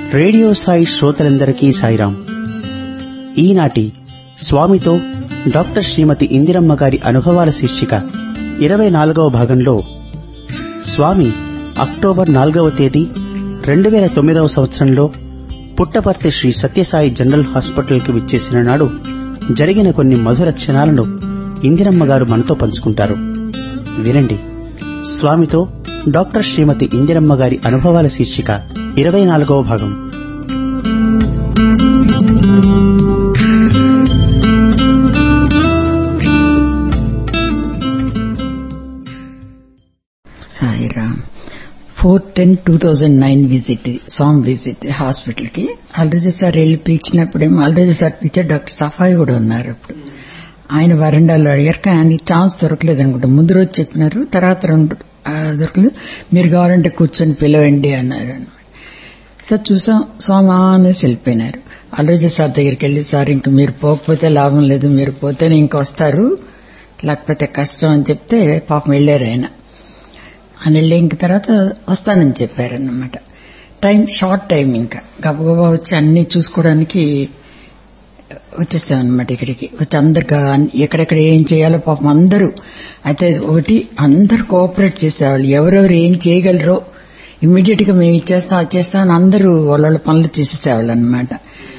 Radio Sai శ్రోతలందరికీ సాయిరాం ఈనాటి స్వామితో డాక్టర్ శ్రీమతి ఇందిరమ్మ గారి అనుభవాల శీర్షిక ఇరవై నాలుగవ భాగంలో స్వామి అక్టోబర్ నాలుగవ తేదీ రెండు వేల తొమ్మిదవ సంవత్సరంలో పుట్టపర్తి శ్రీ సత్యసాయి జనరల్ హాస్పిటల్కి విచ్చేసిన నాడు జరిగిన కొన్ని మధుర క్షణాలను ఇందిరమ్మ గారు మనతో పంచుకుంటారు వినండి స్వామితో డాక్టర్ శ్రీమతి ఇందిరమ్మ గారి అనుభవాల శీర్షిక ఇరవై నాలుగవ భాగం Sairam four ten two thousand nine visit Swami visit హాస్పిటల్కి ఆల్రెడీ సార్ వెళ్ళి పిలిచినప్పుడేమో ఆల్రెడీ సార్ పిలిచారు డాక్టర్ సఫాయి కూడా ఉన్నారు అప్పుడు ఆయన వరండాలో అడిగారు కానీ ఛాన్స్ దొరకలేదు అనుకుంటా ముందు రోజు చెప్పినారు తర్వాత రెండు ఆ, దొరకలేదు మీరు కావాలంటే కూర్చొని పిలవండి అన్నారు అన్నమాట సార్ చూసాం స్వామి అనేసి వెళ్ళిపోయినారు ఆల్రెడీ సార్ దగ్గరికి వెళ్ళి సార్ ఇంక మీరు పోకపోతే లాభం లేదు మీరు పోతేనే ఇంక వస్తారు లేకపోతే కష్టం అని చెప్తే పాపం వెళ్ళారు ఆయన ఆయన వెళ్ళి ఇంక తర్వాత వస్తానని చెప్పారన్నమాట టైం షార్ట్ టైం ఇంకా గబగబా వచ్చి అన్ని చూసుకోవడానికి వచ్చేసాం అనమాట ఇక్కడికి వచ్చి అందరికి ఎక్కడెక్కడ ఏం చేయాలో పాపం అందరూ అయితే ఒకటి అందరు కోఆపరేట్ చేసేవాళ్ళు ఎవరెవరు ఏం చేయగలరో ఇమ్మీడియట్ గా మేము ఇచ్చేస్తాం వచ్చేస్తాం అని అందరూ వాళ్ళ వాళ్ళ పనులు చేసేసేవాళ్ళు అనమాట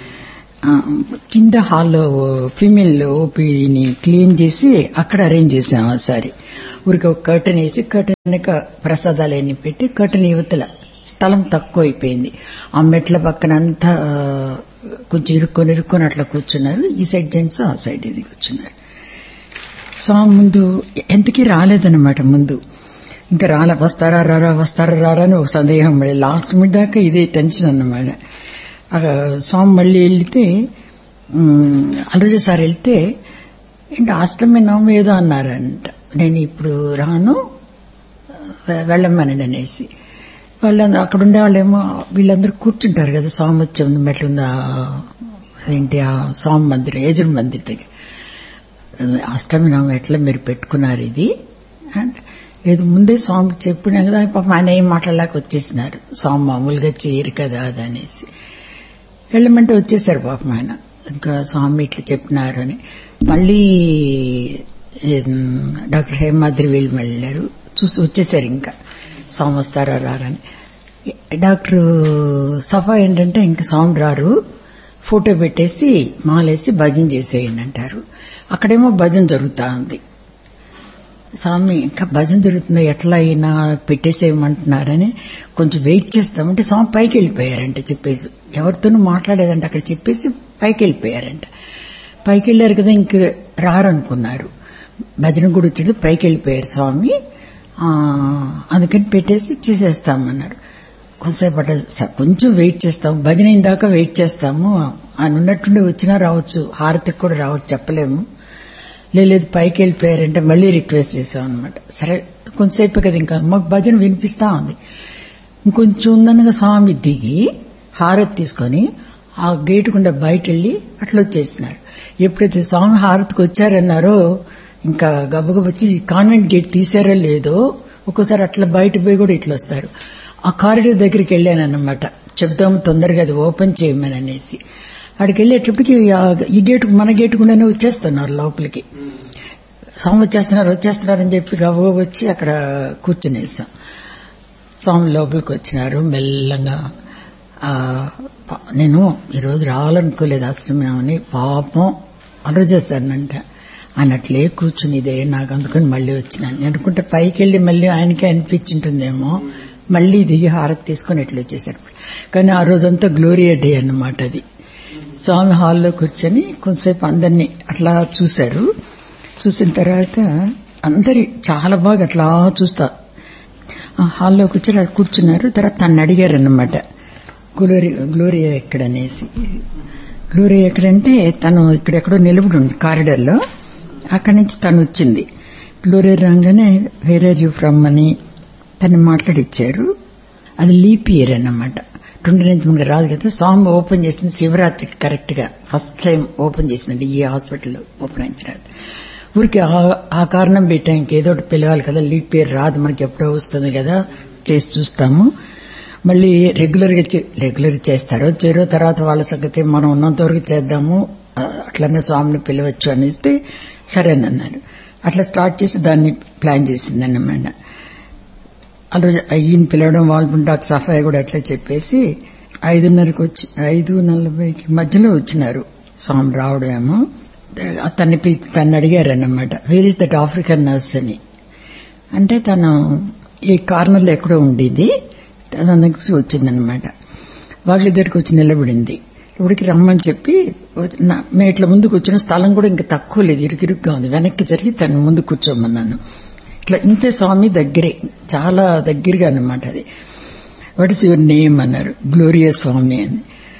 కింద హాల్లో ఫీమేల్ ఓపీని క్లీన్ చేసి అక్కడ అరేంజ్ చేసాం ఒకసారి ఊరికి ఒక కర్టన్ వేసి కర్టన్ వెనక ప్రసాదాలు అన్ని పెట్టి కర్టన్ యువతల స్థలం తక్కువ అయిపోయింది ఆ మెట్ల పక్కన అంతా ఆ, కొంచెం ఇరుక్కొని ఇరుక్కొని అట్లా కూర్చున్నారు ఈ సైడ్ జెంట్స్ ఆ సైడ్ ఇది కూర్చున్నారు సో ముందు ఎంతకీ రాలేదన్నమాట ముందు ఇంకా రాలే వస్తారా రారా వస్తారా రారా అని ఒక సందేహం మళ్ళీ లాస్ట్ మిడ్ దాకా ఇదే టెన్షన్ అన్నమాట ఆ స్వామి మళ్ళీ వెళ్తే అలరజ సార్ వెళ్తే ఏంటి అష్టమి నవమి ఏదో అన్నారంట నేను ఇప్పుడు రాను వె- వెళ్ళమనండి అనేసి వాళ్ళందరూ అక్కడ ఉండే వాళ్ళేమో వీళ్ళందరూ కూర్చుంటారు కదా స్వామి వచ్చే ఉంది మెట్ల ఉంది అదేంటి ఆ స్వామి మందిరం ఏజుడు మందిర్ దగ్గర అష్టమి నవమి ఎట్లా మీరు పెట్టుకున్నారు ఇది అంటే లేదు ముందే స్వామికి చెప్పినా కదా పాపం ఆయన ఏం మాట్లాడలేక వచ్చేసినారు స్వామి మామూలుగా చేయరు కదా అది అనేసి వెళ్ళమంటే వచ్చేసారు పాపం ఆయన ఇంకా స్వామి ఇట్లా చెప్పినారు అని మళ్ళీ ఏం, డాక్టర్ హేమాద్రి వీళ్ళు వెళ్ళారు చూసి వచ్చేసారు ఇంకా స్వామి వస్తారా రారని డాక్టర్ సఫా ఏంటంటే ఇంకా స్వామి రారు ఫోటో పెట్టేసి మాలేసి భజన చేసేయండి అంటారు అక్కడేమో భజన జరుగుతా ఉంది స్వామి ఇంకా భజన జరుగుతుంది ఎట్లా అయినా పెట్టేసేయమంటున్నారని కొంచెం వెయిట్ చేస్తామంటే స్వామి పైకి వెళ్ళిపోయారంట చెప్పేసి ఎవరితోనూ మాట్లాడేదంట అక్కడ చెప్పేసి పైకి వెళ్ళిపోయారంట పైకి వెళ్ళారు కదా ఇంక రారనుకున్నారు భజన కూడా వచ్చాడు పైకి వెళ్ళిపోయారు స్వామి ఆ, అందుకని పెట్టేసి చేసేస్తామన్నారు కొంతసేపు అట్లా స- కొంచెం వెయిట్ చేస్తాము భజన అయిన దాకా వెయిట్ చేస్తాము ఆయన ఉన్నట్టుండి వచ్చినా రావచ్చు హారతికి కూడా రావచ్చు చెప్పలేము లే- లేదు పైకి వెళ్ళిపోయారంటే మళ్ళీ రిక్వెస్ట్ చేసాం అనమాట సరే కొంతసేపు కదా ఇంకా మాకు భజన వినిపిస్తా ఉంది ఇంకొంచెం ఉందనగా స్వామి దిగి హారతి తీసుకొని ఆ గేటు గుండా బయట వెళ్ళి అట్లా వచ్చేసినారు ఎప్పుడైతే స్వామి హారతికి వచ్చారన్నారో ఇంకా గబగబ వచ్చి కాన్వెంట్ గేట్ తీసారో లేదో ఒక్కోసారి అట్లా బయట పోయి కూడా ఇట్లా వస్తారు ఆ కారిడార్ దగ్గరికి వెళ్ళానన్నమాట చెప్దాము తొందరగా అది ఓపెన్ చేయమని అనేసి అక్కడికి వెళ్ళేటప్పటికి ఆ- ఈ గేటు మన గేటు గుండానే వచ్చేస్తున్నారు లోపలికి స్వామి వచ్చేస్తున్నారు వచ్చేస్తున్నారని చెప్పి గబగబ వచ్చి అక్కడ కూర్చునేసాం స్వామి లోపలికి వచ్చినారు మెల్లంగా ఆ, పా- నేను ఈరోజు రావాలనుకోలేదు ఆశ్రమని పాపం ఆలోచిస్తానంట ఆయన అట్లే కూర్చుని ఇదే నాకు అందుకని మళ్ళీ వచ్చినాను నేను అనుకుంటే పైకి వెళ్ళి మళ్ళీ ఆయనకే అనిపించింటుందేమో మళ్ళీ దిగి హారతి తీసుకొని ఇట్లా వచ్చేసారు కానీ ఆ రోజంతా గ్లోరియా డే అన్నమాట అది స్వామి హాల్లో కూర్చొని కొంతసేపు అందరినీ అట్లా చూశారు చూసిన తర్వాత అందరి చాలా బాగా అట్లా చూస్తా ఆ హాల్లో కూర్చొని అక్కడ కూర్చున్నారు తర్వాత తను అడిగారు అన్నమాట గ్లోరీ గ్లోరియా ఎక్కడనేసి గ్లోరియా ఎక్కడంటే తను ఇక్కడెక్కడో నిలబడి ఉంది కారిడార్లో అక్కడి నుంచి తను వచ్చింది గ్లోరియా రాగానే వేరే యూ ఫ్రమ్ అని తను మాట్లాడిచ్చారు అది లీప్ ఇయర్ అన్నమాట ట్వంటీ నైన్త్ మనకి రాదు కదా స్వామి ఓపెన్ చేసింది శివరాత్రికి కరెక్ట్ గా ఫస్ట్ టైం ఓపెన్ చేసిందండి ఈ హాస్పిటల్ ఓపెన్ అయిన తర్వాత ఊరికి ఆ- ఆ కారణం పెట్టాం ఇంకేదో ఒకటి పిలవాలి కదా లీప్ ఇయర్ రాదు మనకి ఎప్పుడో వస్తుంది కదా చేసి చూస్తాము మళ్ళీ రెగ్యులర్ గా రెగ్యులర్ చేస్తారో చేరో తర్వాత వాళ్ళ సంగతి మనం ఉన్నంత వరకు చేద్దాము ఆ, అట్లనే స్వామిని పిలవచ్చు అనేస్తే సరేనన్నారు అట్లా స్టార్ట్ చేసి దాన్ని ప్లాన్ చేసింది అన్నమాట ఆ రోజు ఈయన పిలవడం వాళ్ళు డాక్టర్ సఫాయి కూడా అట్లా చెప్పేసి ఐదున్నరకు వచ్చి ఐదు నలభైకి మధ్యలో వచ్చినారు స్వామి రావడం ఏమో అతన్ని పిలిచి తను అడిగారన్నమాట where is that African nurse అని అంటే తను ఈ కార్నర్లో ఎక్కడో ఉండేది తన దగ్గరికి వచ్చిందనమాట వాళ్ళిద్దరికి వచ్చి నిలబడింది ఇప్పటికి రమ్మని చెప్పి వచ్చి- నా- మేము ఇట్లా ముందు కూర్చున్న స్థలం కూడా ఇంకా తక్కువ లేదు ఇరుకిరుగ్గా ఉంది వెనక్కి జరిగి తను ముందు కూర్చోమన్నాను ఇట్లా ఇంతే స్వామి దగ్గరే చాలా దగ్గరగా అన్నమాట అది వాట్ ఇస్ యువర్ నేమ్ అన్నారు గ్లోరియా స్వామి అని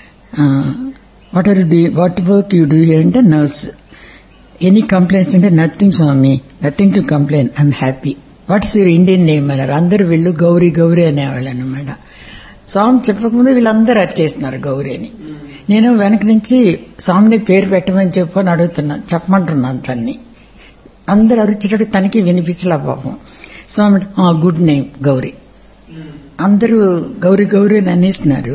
what are do what work you do అంటే నర్స్ ఎనీ కంప్లైంట్స్ అంటే nothing Swami nothing to complain I'm happy what's your Indian name అన్నారు అందరు వీళ్ళు గౌరీ గౌరీ అనేవాళ్ళు అనమాట స్వామి చెప్పకముందు వీళ్ళందరూ వచ్చేస్తున్నారు గౌరీ అని నేను వెనక నుంచి స్వామిని పేరు పెట్టమని చెప్పని అడుగుతున్నాను చెప్పమంటున్నాను తన్ని అందరు అరిచేటట్టు తనకి వినిపించలే పాపం స్వామి గుడ్ నేమ్ గౌరీ అందరూ గౌరీ గౌరీ అని అనేస్తున్నారు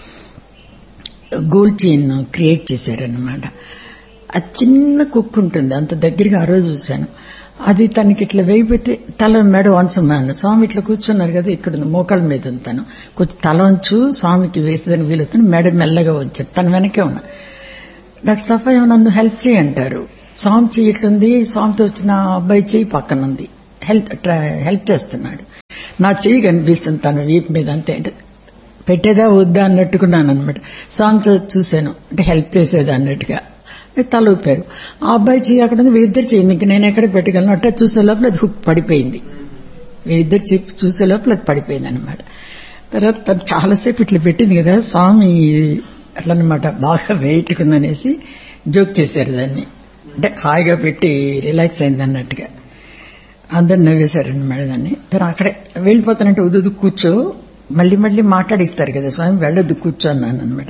గోల్డ్ చైన్ క్రియేట్ చేశారనమాట ఆ చిన్న కుక్ ఉంటుంది అంత దగ్గరగా ఆ రోజు చూశాను అది తనకి ఇట్లా వేయిపోతే తల మెడ వంచమన్నాను స్వామి ఇట్లా కూర్చున్నారు కదా ఇక్కడ ఉంది, మోకాళ్ళ మీద ఉంది తను కొంచెం తల వంచు స్వామికి వేసేదని వీలుతుంది మెడ మెల్లగా వచ్చారు తన వెనకే ఉన్నా డాక్టర్ సఫాయి నన్ను హెల్ప్ చేయంటారు స్వామి చెయ్యి ఇట్లుంది స్వామితో వచ్చిన అబ్బాయి చెయ్యి పక్కన ఉంది హెల్ప్ హెల్ప్ చేస్తున్నాడు నా చెయ్యి కనిపిస్తుంది తన వీపు మీద అంతే అంటే పెట్టేదా వద్దా అన్నట్టుకున్నాను అనమాట స్వామి చూ- చూశాను అంటే హెల్ప్ చేసేది అన్నట్టుగా తల ఊపారు ఆ అబ్బాయి చెయ్యి అక్కడ ఉంది వీళ్ళిద్దరు చెయ్యి ఇంక నేను ఎక్కడ పెట్టగలను అట్లా చూసే లోపల అది హుక్ పడిపోయింది వీళ్ళిద్దరు చెప్పి చూసే లోపల అది పడిపోయింది అనమాట తర్వాత తను చాలాసేపు ఇట్లా పెట్టింది కదా స్వామి అట్లనమాట బాగా వెయిట్కుందనేసి జోక్ చేశారు దాన్ని అంటే హాయిగా పెట్టి రిలాక్స్ అయింది అన్నట్టుగా అందరు నవ్వేశారనమాట దాన్ని తను అక్కడే వెళ్ళిపోతానంటే ఉదు కూర్చో మళ్ళీ మళ్ళీ మాట్లాడిస్తారు కదా స్వామి వెళ్ళొద్దు కూర్చో అన్నాను అనమాట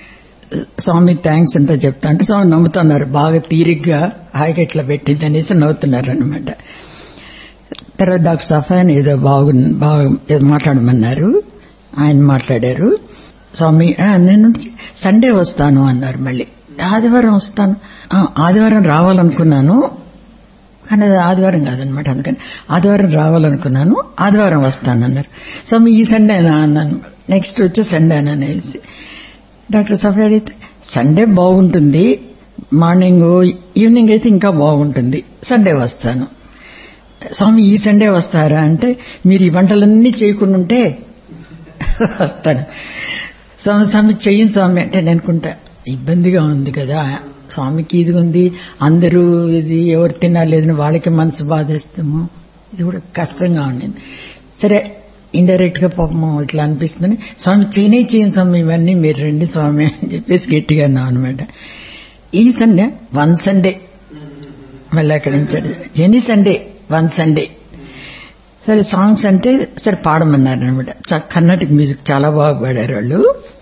స్వామి థ్యాంక్స్ అంతా చెప్తా అంటే స్వామి నమ్ముతున్నారు బాగా తీరిగ్గా హాయిగా ఇట్లా పెట్టింది అనేసి నవ్వుతున్నారు అనమాట తర్వాత డాక్టర్ సఫాన్ ఏదో బాగు బాగా ఏదో మాట్లాడమన్నారు ఆయన మాట్లాడారు స్వామి "ఆ, నేను సండే వస్తాను అన్నారు మళ్ళీ ఆదివారం వస్తాను "ఆ, ఆదివారం రావాలనుకున్నాను కానీ అది ఆదివారం కాదనమాట అందుకని ఆదివారం రావాలనుకున్నాను ఆదివారం వస్తానన్నారు స్వామి ఈ సండేనా అన్నాను నెక్స్ట్ వచ్చే సండేనా అనేసి డాక్టర్ సఫీ అడిగితే సండే బాగుంటుంది మార్నింగ్ ఈవినింగ్ అయితే ఇంకా బాగుంటుంది సండే వస్తాను స్వామి ఈ సండే వస్తారా అంటే మీరు ఈ వంటలన్నీ చేయకుండా ఉంటే వస్తాను స్వామి స్వామి చెయ్యను స్వామి అంటే నేను అనుకుంటా ఇబ్బందిగా ఉంది కదా స్వామికి ఇది ఉంది అందరూ ఇది ఎవరు తినాలేదని వాళ్ళకి మనసు బాధేస్తాము ఇది కూడా కష్టంగా ఉండింది సరే ఇండైరెక్ట్ గా పాపం ఇట్లా అనిపిస్తుందని స్వామి చేయనే చేయను స్వామి ఇవన్నీ మీరు రండి స్వామి అని చెప్పేసి గట్టిగా అన్నాం అనమాట ఈ సండే వన్ సండే మళ్ళీ అక్కడి నుంచి ఎనీ సండే వన్ సండే సరే సాంగ్స్ అంటే సరే పాడమన్నారు అనమాట కర్ణాటక మ్యూజిక్ చాలా బాగా పాడారు వాళ్ళు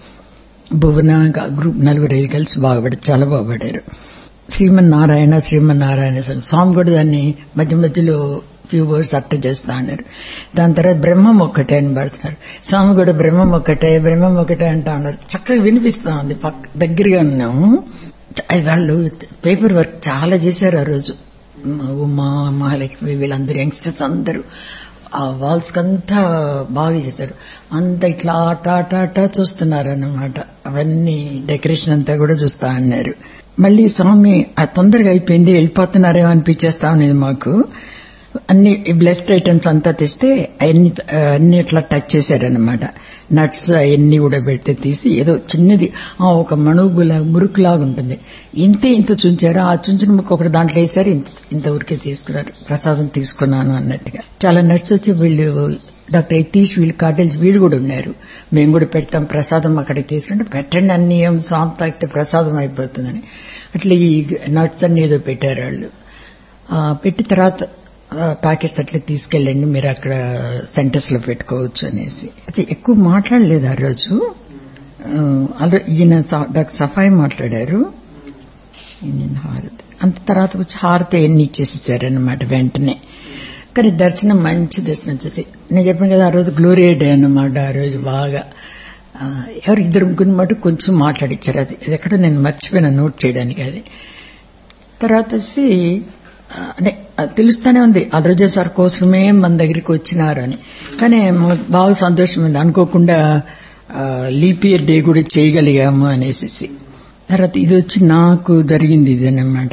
భువన ఇంకా గ్రూప్ నలుగురు ఐదు కలిసి బాగా పాడారు చాలా బాగా పాడారు శ్రీమన్ నారాయణ శ్రీమన్ నారాయణ సాంగ్ కూడా దాన్ని మధ్య మధ్యలో ఫ్యూ వర్డ్స్ అట్ట చేస్తా అన్నారు దాని తర్వాత బ్రహ్మం ఒక్కటే అని పడుతున్నారు స్వామి కూడా బ్రహ్మం ఒక్కటే బ్రహ్మం ఒక్కటే అంటా ఉన్నారు చక్కగా వినిపిస్తా ఉంది పక్క దగ్గరగా ఉన్నాము అది వాళ్ళు పేపర్ వర్క్ చాలా చేశారు ఆ రోజు ఉమా మహాలక్ష్మి వీళ్ళందరూ యంగ్స్టర్స్ అందరూ ఆ వాల్స్ అంతా బాగా చేశారు అంత ఇట్లా ఆట ఆట ఆట చూస్తున్నారు అన్నమాట అవన్నీ డెకరేషన్ అంతా కూడా చూస్తా అన్నారు మళ్ళీ స్వామి ఆ తొందరగా అయిపోయింది వెళ్ళిపోతున్నారేమో అనిపించేస్తా ఉండేది మాకు అన్ని బ్లెస్డ్ ఐటమ్స్ అంతా తెస్తే అన్ని అన్ని ఇట్లా టచ్ చేశారనమాట నట్స్ అవన్నీ కూడా పెడితే తీసి ఏదో చిన్నది ఆ, ఒక మణుగులా మురుకులాగా ఉంటుంది ఇంతే ఇంత చుంచారు ఆ చుంచిన ముక్క ఒకటి దాంట్లో వేసారు ఇంత ఇంత ఊరికే తీసుకున్నారు ప్రసాదం తీసుకున్నాను అన్నట్టుగా చాలా నట్స్ వచ్చి వీళ్ళు డాక్టర్ యతీష్ వీళ్ళు కాటేజ్ వీళ్ళు కూడా ఉన్నారు మేము కూడా పెడతాం ప్రసాదం అక్కడికి తీసుకుంటే పెట్టండి అన్ని ఏం స్వామి తాగితే ప్రసాదం అయిపోతుందని అట్లా ఈ నట్స్ అన్ని ఏదో పెట్టారు వాళ్ళు ఆ, పెట్టి తర్వాత ప్యాకెట్స్ అట్లా తీసుకెళ్ళండి మీరు అక్కడ సెంటర్స్ లో పెట్టుకోవచ్చు అనేసి అయితే ఎక్కువ మాట్లాడలేదు ఆ రోజు ఆ, అలా ఈయన స- డాక్టర్ సఫాయి మాట్లాడారు ఈయన హారతి అంత తర్వాత వచ్చి హారతి ఎన్ని ఇచ్చేసేసారనమాట వెంటనే కానీ దర్శనం మంచి దర్శనం చూసి నేను చెప్పాను కదా ఆ రోజు గ్లోరియా డే అన్నమాట ఆ రోజు బాగా ఆ, ఎవరు ఇద్దరు ముగ్గురు మాట కొంచెం మాట్లాడిచ్చారు అది అది ఎక్కడో నేను మర్చిపోయిన నోట్ చేయడానికి అది తర్వాత వచ్చి ఆ, అంటే అది తెలుస్తానే ఉంది అల్రోజా సార్ కోసమే మన దగ్గరికి వచ్చినారు అని కానీ మాకు బాగా సంతోషం ఉంది అనుకోకుండా లీప్ ఇయర్ డే కూడా చేయగలిగాము అనేసి తర్వాత ఇది వచ్చి నాకు జరిగింది ఇది అనమాట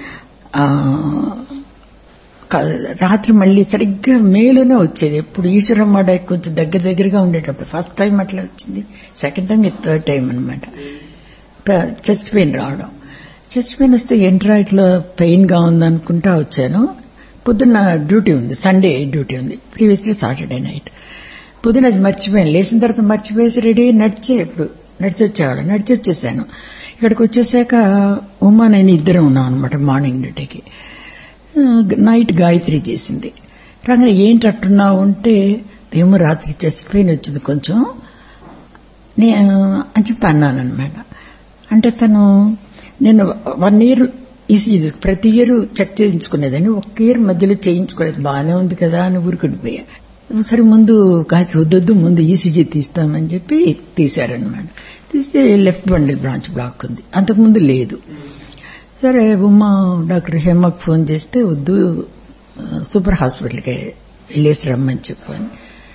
రాత్రి మళ్ళీ సరిగ్గా మేలోనే వచ్చేది ఎప్పుడు ఈశ్వరమ్మ డే కొంచెం దగ్గర దగ్గరగా ఉండేటప్పుడు ఫస్ట్ టైం అట్లా వచ్చింది సెకండ్ టైం ఇది థర్డ్ టైం అనమాట చెస్ట్ పెయిన్ రావడం చెస్ట్ పెయిన్ వస్తే ఎంట్రా ఇట్లా పెయిన్ గా ఉందనుకుంటా వచ్చాను పొద్దున్న డ్యూటీ ఉంది సండే డ్యూటీ ఉంది ప్రీవియస్ డే సాటర్డే నైట్ పొద్దున అది మర్చిపోయాను లేచిన తర్వాత మర్చిపోయేసి రెడీ నడిచే ఇప్పుడు నడిచి వచ్చేవాడు నడిచి వచ్చేసాను ఇక్కడికి వచ్చేసాక ఉమా నేను ఇద్దరం ఉన్నాం అనమాట మార్నింగ్ డ్యూటీకి ఆ, నైట్ గాయత్రి చేసింది రాగానే ఏంటి అట్టున్నావు అంటే ఏమో రాత్రి చెస్ట్ పెయిన్ వచ్చింది కొంచెం నేను అని చెప్పి అన్నాను అనమాట అంటే తను నేను వన్ ఇయర్ ఈసీజీ ప్రతి ఇయర్ చెక్ చేయించుకునేదని ఒక్క ఇయర్ మధ్యలో చేయించుకోలేదు బాగానే ఉంది కదా అని ఊరుకుండిపోయా సరే ముందు గాయత్రి వద్దొద్దు ముందు ఈసీజీ తీస్తామని చెప్పి తీశారనమాట తీస్తే లెఫ్ట్ బండి బ్రాంచ్ బ్లాక్ ఉంది అంతకుముందు లేదు సరే ఉమా డాక్టర్ హేమకు ఫోన్ చేస్తే వద్దు ఆ, సూపర్ హాస్పిటల్కి వెళ్ళేసి రమ్మని చెప్పాను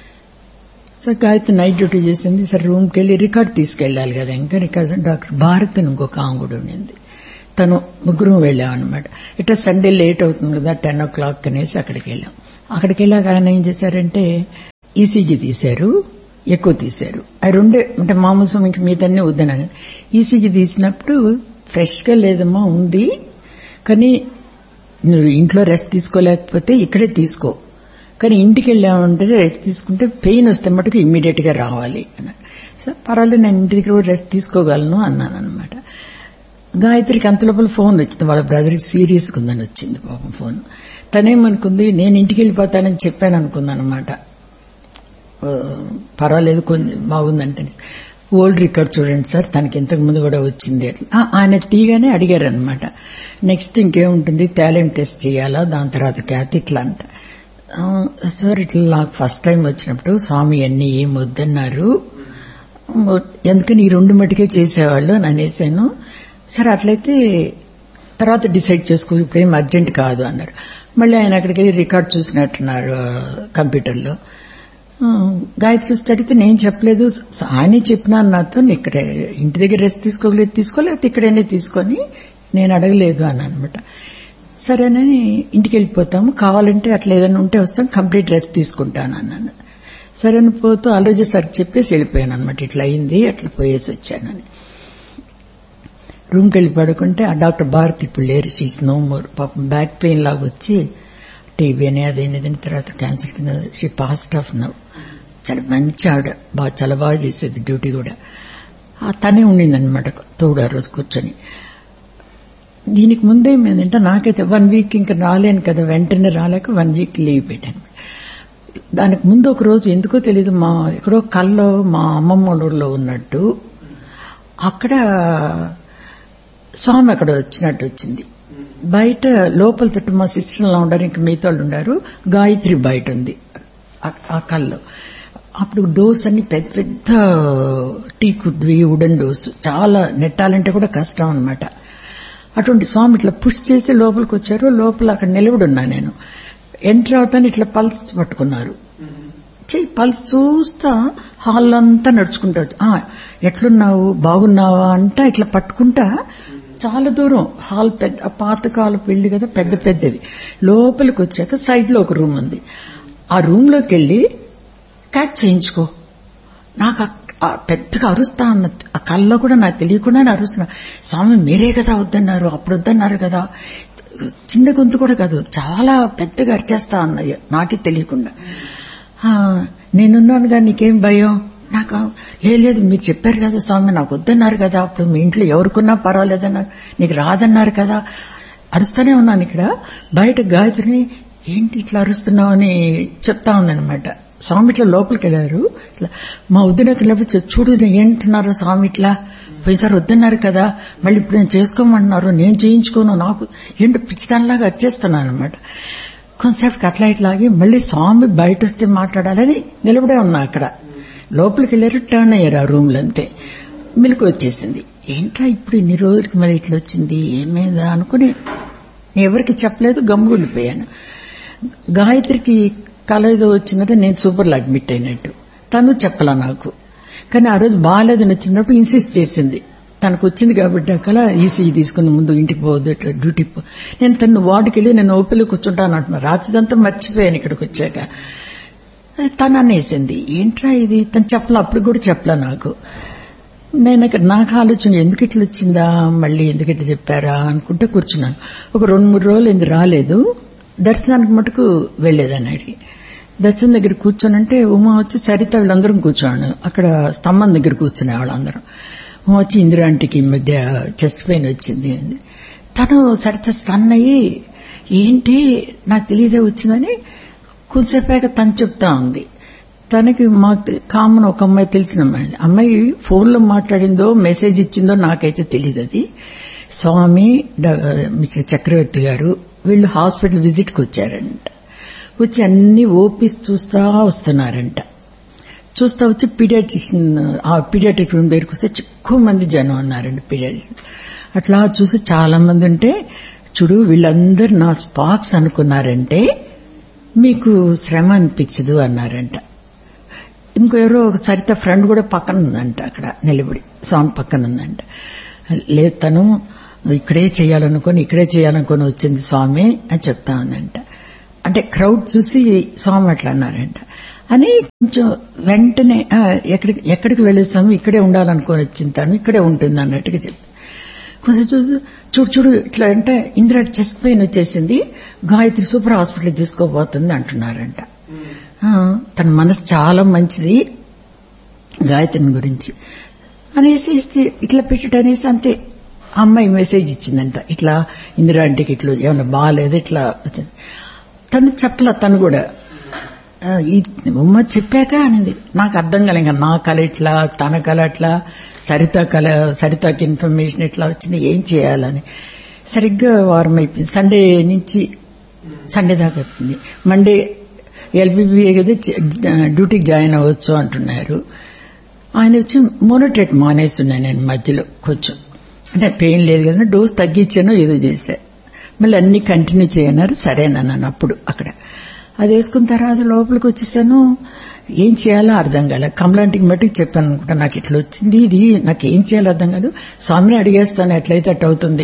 సో గాయత్రి నైట్ డ్యూటీ చేసింది సరే రూమ్కి వెళ్ళి రికార్డ్ తీసుకెళ్ళాలి కదా ఇంకా రికార్డ్ డాక్టర్ భారత్ అని ఇంకొక ఆమె కూడా ఉండింది తను ముగ్గురు వెళ్ళామన్నమాట ఇట్లా సండే లేట్ అవుతుంది కదా టెన్ ఓ క్లాక్ అనేసి అక్కడికి వెళ్ళాం అక్కడికి వెళ్ళాక ఆయన ఏం చేశారంటే ఈసీజీ తీశారు ఎక్కువ తీశారు అవి రెండే అంటే మామూలు సమయం ఇంక మీదన్నీ వద్దనని ఈసీజీ తీసినప్పుడు ఫ్రెష్ గా లేదమ్మా ఉంది కానీ నువ్వు ఇంట్లో రెస్ట్ తీసుకోలేకపోతే ఇక్కడే తీసుకో కానీ ఇంటికి వెళ్ళామంటే రెస్ట్ తీసుకుంటే పెయిన్ వస్తే మటుకు ఇమ్మీడియట్ గా రావాలి అన్నారు సో పర్వాలేదు నేను ఇంటి దగ్గర కూడా రెస్ట్ తీసుకోగలను అన్నాను అనమాట గాయత్రికి అంత లోపల ఫోన్ వచ్చింది వాళ్ళ బ్రదర్కి సీరియస్ ఉందని వచ్చింది పాపం ఫోన్ తనేమనుకుంది నేను ఇంటికి వెళ్ళిపోతానని చెప్పాను అనుకుంది అనమాట పర్వాలేదు కొంచెం బాగుందంటే ఓల్డ్ రికార్డ్ చూడండి సార్ తనకి ఇంతకు ముందు కూడా వచ్చింది అట్లా ఆ, ఆయన తీగానే అడిగారనమాట నెక్స్ట్ ఇంకేముంటుంది టాలెంట్ టెస్ట్ చేయాలా దాని తర్వాత క్యాత్ ఇట్లా అంట ఆ, సార్ ఇట్లా నాకు ఫస్ట్ టైం వచ్చినప్పుడు స్వామి అన్ని ఏం వద్దన్నారు ఎందుకని ఈ రెండు మటుకే చేసేవాళ్ళు అని అనేసాను సరే అట్లయితే తర్వాత డిసైడ్ చేసుకో ఇప్పుడు ఏం అర్జెంట్ కాదు అన్నారు మళ్ళీ ఆయన అక్కడికి వెళ్ళి రికార్డ్ చూసినట్టున్నారు ఆ, కంప్యూటర్లో ఆ, గాయత్రి వస్తే అడిగితే నేను చెప్పలేదు స- ఆయనే చెప్పినాను నాతో "నీ ఇక్కడ ఇంటి దగ్గర రెస్ట్ తీసుకోలేదు తీసుకోలేదు ఇక్కడైనా తీసుకొని నేను అడగలేదు అని అనమాట సరేనని ఇంటికి వెళ్ళిపోతాము కావాలంటే అట్లా ఏదైనా ఉంటే వస్తాను కంప్లీట్ రెస్ట్ తీసుకుంటాను అన్నాను సరే అని పోతూ ఆలోచి సార్ చెప్పేసి వెళ్ళిపోయాను అనమాట ఇట్లా అయింది అట్లా పోయేసి వచ్చానని రూమ్కి వెళ్ళి పడుకుంటే ఆ డాక్టర్ భారత్ ఇప్పుడు లేరు షీస్ నో మోర్ పాపం బ్యాక్ పెయిన్ లాగా వచ్చి టీబీ అని అదేని దీని తర్వాత క్యాన్సర్ కింద షీ పాస్ట్ ఆఫ్ నవ్ చాలా మంచి ఆవిడ బాగా చాలా బాగా చేసేది డ్యూటీ కూడా ఆ తనే ఉండిందనమాట తోడు ఆ రోజు కూర్చొని దీనికి ముందే ఏంటంటే నాకైతే వన్ వీక్ ఇంకా రాలేను కదా వెంటనే రాలేక వన్ వీక్ లీవ్ పెట్టాను దానికి ముందు ఒక రోజు ఎందుకో తెలియదు మా ఎక్కడో కల్లో మా అమ్మమ్మ వాళ్ళ ఊళ్ళో ఉన్నట్టు అక్కడ స్వామి అక్కడ వచ్చినట్టు వచ్చింది బయట లోపల తట్టు మా సిస్టర్ లా ఉండారు ఇంకా మిగతా వాళ్ళు ఉండారు గాయత్రి బయట ఉంది ఆ- ఆ కల్లో అప్పుడు డోర్స్ అన్ని పెద్ద పెద్ద టీ కుడ్వి వుడెన్ డోర్స్ చాలా నెట్టాలంటే కూడా కష్టం అన్నమాట అటువంటి స్వామి ఇట్లా పుష్ చేసి లోపలికి వచ్చారు లోపల అక్కడ నిలబడి ఉన్నా నేను ఎంటర్ అవుతాను ఇట్లా పల్స్ పట్టుకున్నారు చెయ్యి పల్స్ చూస్తా హాల్ అంతా నడుచుకుంటా వచ్చి, "ఆ, ఎట్లున్నావు బాగున్నావా అంటా ఇట్లా పట్టుకుంటా చాలా దూరం హాల్ పెద్ద ఆ పాత కాలపు పెళ్లి కదా పెద్ద పెద్దవి లోపలికి వచ్చాక సైడ్ లో ఒక రూమ్ ఉంది ఆ రూమ్ లోకి వెళ్ళి క్యాచ్ చేయించుకో నాకు ఆ- ఆ పెద్దగా అరుస్తా అన్న ఆ కల్లో కూడా నాకు తెలియకుండానే అరుస్తున్నా స్వామి మీరే కదా వద్దన్నారు అప్పుడు వద్దన్నారు కదా చిన్న గొంతు కూడా కాదు చాలా పెద్దగా అరిచేస్తా అన్నది నాకే తెలియకుండా "ఆ, నేనున్నానుగా నీకేం భయం నాకు "లే- లేదు మీరు చెప్పారు కదా స్వామి నాకు వద్దన్నారు కదా అప్పుడు మీ ఇంట్లో ఎవరుకున్నా పర్వాలేదన్నారు నీకు రాదన్నారు కదా అరుస్తూనే ఉన్నాను ఇక్కడ బయట గాయత్రిని ఏంటి ఇట్లా అరుస్తున్నావు అని చెప్తా ఉందనమాట స్వామి ఇట్లా లోపలికి వెళ్ళారు ఇట్లా మా వద్దునకి లేకపోతే చూడు ఏంటున్నారు స్వామి ఇట్లా పోయిసారి వద్దన్నారు కదా మళ్ళీ ఇప్పుడు నేను చేసుకోమంటున్నారు నేను చేయించుకోను నాకు ఏంటో పిచ్చిదానిలాగా వచ్చేస్తున్నాను అనమాట కొంతసేపు అట్లా ఇట్లాగి మళ్ళీ స్వామి బయట వస్తే మాట్లాడాలని నిలబడే ఉన్నా అక్కడ లోపలికి వెళ్ళారు టర్న్ అయ్యారు ఆ రూమ్లో అంతే మిల్క్ వచ్చేసింది ఏంట్రా ఇప్పుడు ఇన్ని రోజులకి మళ్ళీ ఇట్లా వచ్చింది ఏమైందా అనుకుని ఎవరికి చెప్పలేదు గమ్ముగుండిపోయాను గాయత్రికి కళ ఏదో వచ్చిందంటే నేను సూపర్లో అడ్మిట్ అయినట్టు తను చెప్పలా నాకు కానీ ఆ రోజు బాగాలేదని వచ్చినప్పుడు ఇన్సిస్ట్ చేసింది తనకు వచ్చింది కాబట్టి ఆ కళ ఈసీజీ తీసుకుని ముందు ఇంటికి పోవద్దు ఇట్లా డ్యూటీకి పో నేను తను వార్డుకి వెళ్ళి నేను ఓపిలో కూర్చుంటాను అంటున్నా రాత్రిదంతా మర్చిపోయాను ఇక్కడికి వచ్చాక తను అనేసింది ఏంట్రా ఇది తను చెప్పలా అప్పుడు కూడా చెప్పలా నాకు నేను ఇక్కడ నాకు ఆలోచన ఎందుకు ఇట్లా వచ్చిందా మళ్ళీ ఎందుకు ఇట్లా చెప్పారా అనుకుంటే కూర్చున్నాను ఒక రెండు మూడు రోజులు ఎందుకు రాలేదు దర్శనానికి మటుకు వెళ్లేదని అడిగి దర్శనం దగ్గర కూర్చోనంటే ఉమా వచ్చి సరిత వీళ్ళందరం కూర్చోను అక్కడ స్తంభం దగ్గర కూర్చునే వాళ్ళందరం ఉమా వచ్చి ఇందిరాంటికి ఈ మధ్య చెస్ట్ పెయిన్ వచ్చింది అంది తను సరిత స్టన్ అయ్యి ఏంటి నాకు తెలియదే వచ్చిందని కొంతసేపాక తను చెప్తా ఉంది తనకి మాకు కామన్ ఒక అమ్మాయి తెలిసిన అమ్మాయి అమ్మాయి ఫోన్లో మాట్లాడిందో మెసేజ్ ఇచ్చిందో నాకైతే తెలియదు అది స్వామి మిస్టర్ చక్రవర్తి గారు వీళ్ళు హాస్పిటల్ విజిట్కి వచ్చారంట వచ్చి అన్ని ఓపీస్ చూస్తా వస్తున్నారంట చూస్తా వచ్చి పీడియాట్రిషియన్ ఆ పీడియాట్రిక్ రూమ్ దగ్గరికి వస్తే ఎక్కువ మంది జనం ఉన్నారండి పీడియాట్రిషియన్ అట్లా చూసి చాలా మంది ఉంటే చూడు వీళ్ళందరూ నా స్పాక్స్ అనుకున్నారంటే మీకు శ్రమ అనిపించదు అన్నారంట ఇంకో ఎవరో ఒక సరిత ఫ్రెండ్ కూడా పక్కన ఉందంట అక్కడ నిలబడి స్వామి పక్కన ఉందంట లేదు తను ఇక్కడే చేయాలనుకొని ఇక్కడే చేయాలనుకొని వచ్చింది స్వామి అని చెప్తా ఉందంట అంటే క్రౌడ్ చూసి స్వామి అట్లా అన్నారంట అని కొంచెం వెంటనే ఎక్కడికి ఎక్కడికి వెళ్ళేసాము ఇక్కడే ఉండాలనుకొని వచ్చింది తను ఇక్కడే ఉంటుంది అన్నట్టుగా చెప్పి కొంచెం చూసి చూడు చూడు ఇట్లా అంటే ఇందిరా చెస్ట్ పెయిన్ వచ్చేసింది గాయత్రి సూపర్ హాస్పిటల్ తీసుకోబోతుంది అంటున్నారంట తన మనసు చాలా మంచిది గాయత్రిని గురించి అనేసి ఇట్లా పెట్టడం అనేసి అంతే అమ్మాయి మెసేజ్ ఇచ్చిందంట ఇట్లా ఇందిరా అంటికి ఇట్లా ఏమన్నా బాగాలేదు ఇట్లా తను చెప్పలా తను కూడా ఉమ్మ చెప్పాక అనింది నాకు అర్థం కాలే ఇంకా నా కళ ఇట్లా తన కళ అట్లా సరిత కళ సరితకి ఇన్ఫర్మేషన్ ఇట్లా వచ్చింది ఏం చేయాలని సరిగ్గా వారం అయిపోయింది సండే నుంచి సండే దాకా వచ్చింది మండే ఎల్బీబీఏ కదా డ్యూటీకి జాయిన్ అవ్వచ్చు అంటున్నారు ఆయన వచ్చి మోనోటేట్ మానేస్తున్నాను నేను మధ్యలో కొంచెం అంటే పెయిన్ లేదు కదా డోస్ తగ్గించానో ఏదో చేశా మళ్ళీ అన్ని కంటిన్యూ చేయన్నారు సరేనన్నాను అప్పుడు అక్కడ అది వేసుకున్న తర్వాత లోపలికి వచ్చేసాను ఏం చేయాలో అర్థం కాలే కమలాంటికి మట్టుకు చెప్పాను అనుకుంటా నాకు ఇట్లా వచ్చింది ఇది నాకు ఏం చేయాలో అర్థం కాదు స్వామిని అడిగేస్తాను ఎట్లయితే అట్టు అవుతుంది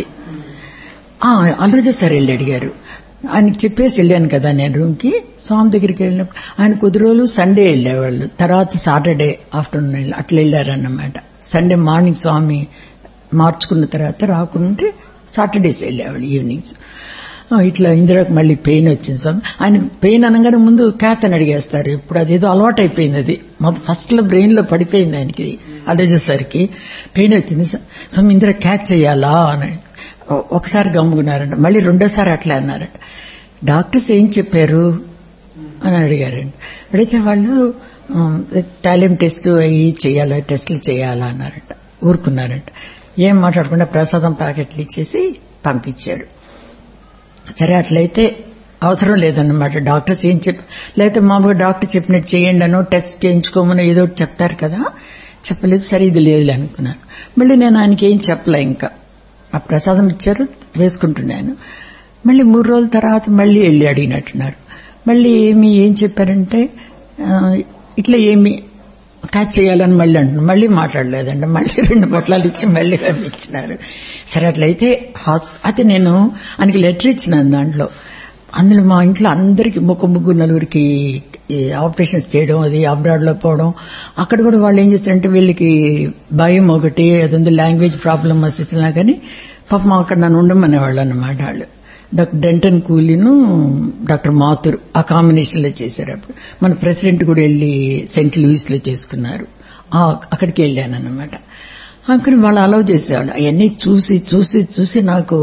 ఆల్రెడీ సార్ వెళ్ళి అడిగారు ఆయనకి చెప్పేసి వెళ్ళాను కదా నేను రూమ్కి స్వామి దగ్గరికి వెళ్ళినప్పుడు ఆయన కొద్ది రోజులు సండే వెళ్ళేవాళ్ళు తర్వాత సాటర్డే ఆఫ్టర్నూన్ అట్లా వెళ్ళారన్నమాట సండే మార్నింగ్ స్వామి మార్చుకున్న తర్వాత రాకుంటే సాటర్డేస్ వెళ్ళేవాళ్ళు ఈవినింగ్స్ ఇట్లా ఇందిరాకు మళ్ళీ పెయిన్ వచ్చింది స్వామి ఆయన పెయిన్ అనగానే ముందు క్యాత్ అని అడిగేస్తారు ఇప్పుడు అదేదో అలవాటు అయిపోయింది అది మొదటి ఫస్ట్ లో బ్రెయిన్ లో పడిపోయింది ఆయనకి అదేసేసరికి పెయిన్ వచ్చింది స్వామి ఇందిర క్యాచ్ చేయాలా అని ఒకసారి గమ్ముకున్నారంట మళ్ళీ రెండోసారి అట్లా అన్నారంట డాక్టర్స్ ఏం చెప్పారు అని అడిగారండి అడిగితే వాళ్ళు టాలెంట్ టెస్ట్ అయ్యి చేయాలా టెస్టులు చేయాలా అన్నారంట ఊరుకున్నారంట ఏం మాట్లాడకుండా ప్రసాదం ప్యాకెట్లు ఇచ్చేసి పంపించారు సరే అట్లయితే అవసరం లేదన్నమాట డాక్టర్స్ ఏం చెప్ లేకపోతే మామూలుగా డాక్టర్ చెప్పినట్టు చేయండి అనో టెస్ట్ చేయించుకోమనో ఏదో ఒకటి చెప్తారు కదా చెప్పలేదు సరే ఇది లేదులే అనుకున్నాను మళ్ళీ నేను ఆయనకి ఏం చెప్పలే ఇంకా ఆ ప్రసాదం ఇచ్చారు వేసుకుంటున్నాను మళ్ళీ మూడు రోజుల తర్వాత మళ్ళీ వెళ్ళి అడిగినట్టున్నారు మళ్ళీ ఏమి ఏం చెప్పారంటే ఇట్లా ఏమి క్యాచ్ చేయాలని మళ్ళీ అంటున్నారు మళ్ళీ మాట్లాడలేదండి మళ్ళీ రెండు పొట్లాలు ఇచ్చి మళ్ళీ ఇచ్చినారు సరే అట్లయితే అయితే నేను ఆయనకి లెటర్ ఇచ్చినాను దాంట్లో అందులో మా ఇంట్లో అందరికి ముక్క ముగ్గురు నలుగురికి ఆపరేషన్స్ చేయడం అది అబ్రాడ్ లో పోవడం అక్కడ కూడా వాళ్ళు ఏం చేస్తారంటే వీళ్ళకి భయం ఒకటి అదంతా లాంగ్వేజ్ ప్రాబ్లం వస్తున్నా కానీ పాపం అక్కడ నన్ను ఉండమనేవాళ్ళు అన్నమాట వాళ్ళు డాక్టర్ డెంటన్ కూలీను డాక్టర్ మాథుర్ ఆ కాంబినేషన్ లో చేశారు అప్పుడు మన ప్రెసిడెంట్ కూడా వెళ్లి సెంట్ లూయిస్ లో చేసుకున్నారు అక్కడికి వెళ్ళాను అనమాట అక్కడ వాళ్ళు అలౌ చేసేవాళ్ళు అవన్నీ చూసి చూసి చూసి నాకు